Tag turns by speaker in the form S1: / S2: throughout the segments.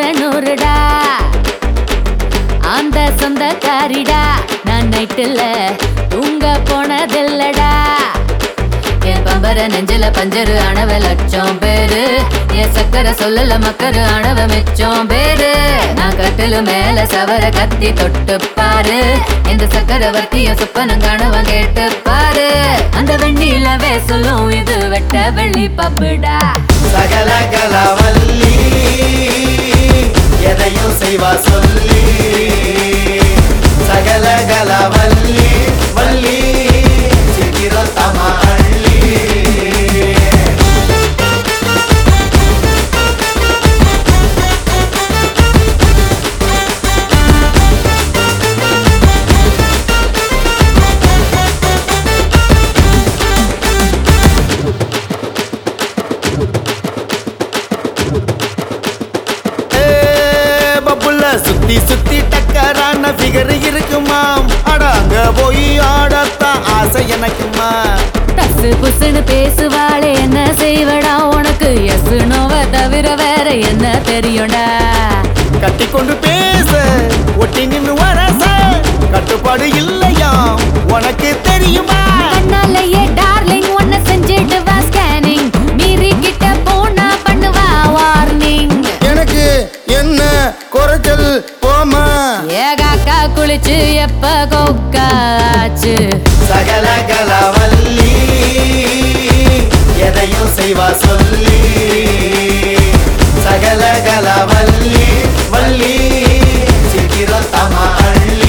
S1: நூறுடா அந்த சொந்தக்காரிடா நான் நைட்டுல தூங்க போனதில்லடா என் பம்பர நெஞ்சில பஞ்சரு அணவ லட்சம் பேரு என் சக்கரை சொல்லல மக்கரு அணவ மிச்சம் பேரு நான் கட்டிலு மேல சவர கத்தி தொட்டு பாரு இந்த சக்கரவர்த்திய சுப்பனம் கனவன் கேட்டு பாரு அந்த வெண்ணிலவே சொல்லும் இது வெட்ட வெள்ளி பப்புடா
S2: சகல கலவல்லி எதையும் செய்வா சொல்லி சகல கலவல்லி வள்ளி சிக்கிரம் தமா அள்ளி ஏ, பப்புள்ள சுத்தி சுத்தி டக்கரான ஃபிகர் இருக்குமாம் அட அங்க போய் ஆடத்தான் ஆசை எனக்குமா
S1: தசு புசுன்னு பேசுவாளே என்ன செய்வடா உனக்கு எஸ் நோவ தவிர வேற என்ன தெரியும்டா
S2: கட்டி கொண்டு பேச ஒட்டி நின்னு வரச கட்டுப்பாடு இல்லையா உனக்கு தெரியுமா
S1: கண்ணாலேயே டார்லிங் ஒன்ன செஞ்சுட்டு வா ஸ்கேனிங் மீறி கிட்ட போனா பண்ணுவா வார்னிங்
S2: எனக்கு என்ன குறைச்சல் போமா
S1: ஏகாக்கா குளிச்சு எப்ப கொக்காச்சு
S2: சகல கலவல்லி எதையும் செய்வா சொல்லி சகல கலவல்லி வள்ளி சிக்கிரம் தமா அள்ளி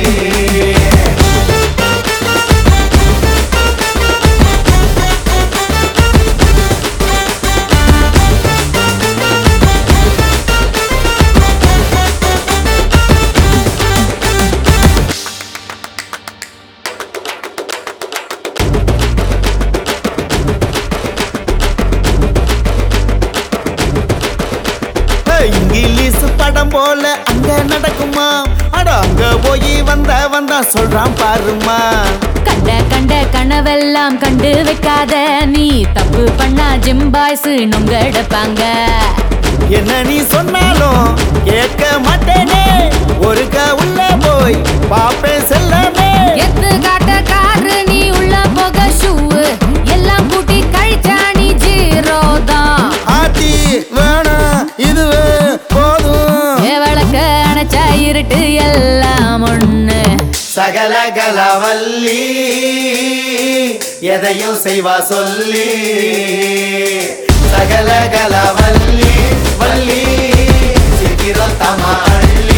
S2: இங்கிலீஷ் படம் போல அங்க நடக்குமா அட அங்க போய் வந்த வந்தா சொல்றான் பாருமா
S1: கண்ட கண்ட கனவெல்லாம் கண்டு வைக்காத நீ தப்பு பண்ணா ஜிம் பாய்ஸ் நொங்கெடுப்பாங்க
S2: என்ன நீ சொன்னாலும் கேட்க மாட்டேனே ஒருக்க உள்ள போய் பாப்பேன் செல்லமே
S1: எத்து காட்ட காரு நீ உள்ள போக ஷூ எல்லாம் கூட்டி கழிச்சா நீ ஜீரோ தான்
S2: ஆத்தி வேணாம் இதுவே போதும்
S1: ஏ விளக்க அணைச்சா இருட்டு எல்லாம் ஒண்ணு
S2: சகல கலவல்லி எதையும் செய்வா சொல்லி சகல கலவல்லி வள்ளி சிக்கிரம் தமா அள்ளி